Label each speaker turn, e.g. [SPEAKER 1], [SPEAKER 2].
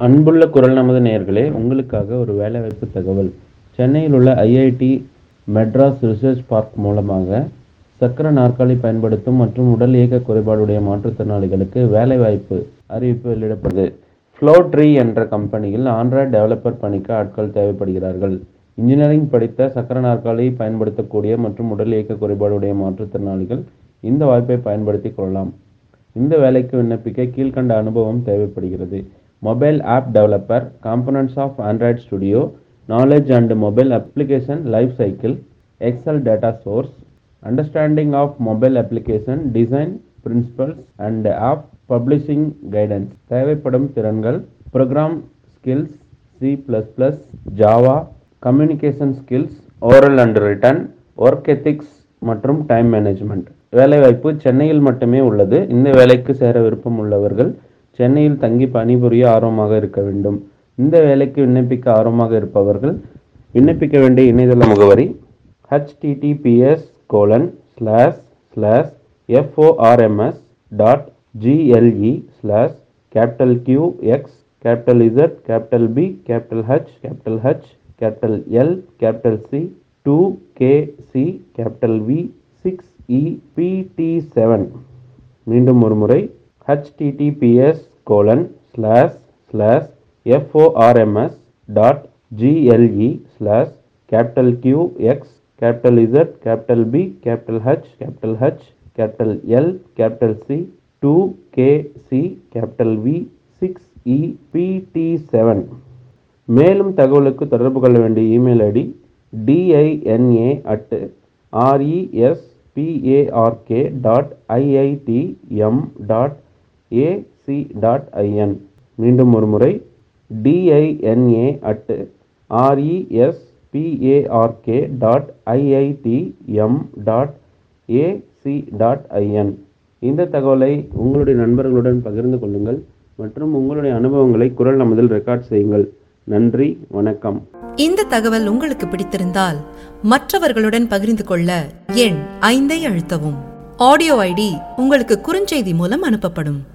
[SPEAKER 1] அன்புள்ள குரல் நமது நேயர்களே உங்களுக்காக ஒரு வேலைவாய்ப்பு தகவல் சென்னையில் உள்ள ஐஐடி மெட்ராஸ் ரிசர்ச் பார்க் மூலமாக சக்கர நாற்காலி பயன்படுத்தும் மற்றும் உடல் இயக்க குறைபாடுடைய மாற்றுத்திறனாளிகளுக்கு வேலைவாய்ப்பு அறிவிப்பு வெளியிடப்படுது ஃப்ளோ ட்ரீ என்ற கம்பெனியில் ஆண்ட்ராய்டு டெவலப்பர் பணிக்கு ஆட்கள் தேவைப்படுகிறார்கள் இன்ஜினியரிங் படித்த சக்கர நாற்காலி பயன்படுத்தக்கூடிய மற்றும் உடல் இயக்க குறைபாடுடைய மாற்றுத்திறனாளிகள் இந்த வாய்ப்பை பயன்படுத்திக் கொள்ளலாம் இந்த வேலைக்கு விண்ணப்பிக்க கீழ்க்கண்ட அனுபவம் தேவைப்படுகிறது mobile app developer components of Android studio knowledge and mobile application life cycle Excel data source understanding of mobile application design principles and app publishing guidance தேவைப்படும் திறன்கள் program skills C plus plus Java communication skills oral and written work ethics மற்றும் time management வேலைவாய்ப்பு சென்னையில் மட்டுமே உள்ளது இந்த வேலைக்கு சேர விருப்பம் உள்ளவர்கள் சென்னையில் தங்கி பணிபுரிய ஆர்வமாக இருக்க வேண்டும் இந்த வேலைக்கு விண்ணப்பிக்க ஆர்வமாக இருப்பவர்கள் விண்ணப்பிக்க வேண்டிய இணையதள முகவரி https colon slash slash F O R M S dot G L E slash capital Q X capital Z capital P capital H capital H capital L capital C two K C capital V six E P D seven மீண்டும் ஒரு முறை https colon slash slash F O R M S dot G L E slash capital Q X capital Z capital P capital H capital H capital L capital C two K C capital V six E P D seven மேலும் தகவலுக்கு தொடர்பு கொள்ள வேண்டிய email ID TINA at RESPARK dot IITM dot AC dot IN மீண்டும் ஒரு முறை TINA at RESPARK dot IITM dot AC dot IN இந்த தகவலை உங்களுடைய நண்பர்களுடன் பகிர்ந்து கொள்ளுங்கள் மற்றும் உங்களுடைய அனுபவங்களை குரல் நமதில் ரெக்கார்ட் செய்யுங்கள் நன்றி வணக்கம்
[SPEAKER 2] இந்த தகவல் உங்களுக்கு பிடித்திருந்தால் மற்றவர்களுடன் பகிர்ந்து கொள்ள எண் ஐந்தை அழுத்தவும் ஆடியோ ஐடி உங்களுக்கு குறுஞ்செய்தி மூலம் அனுப்பப்படும்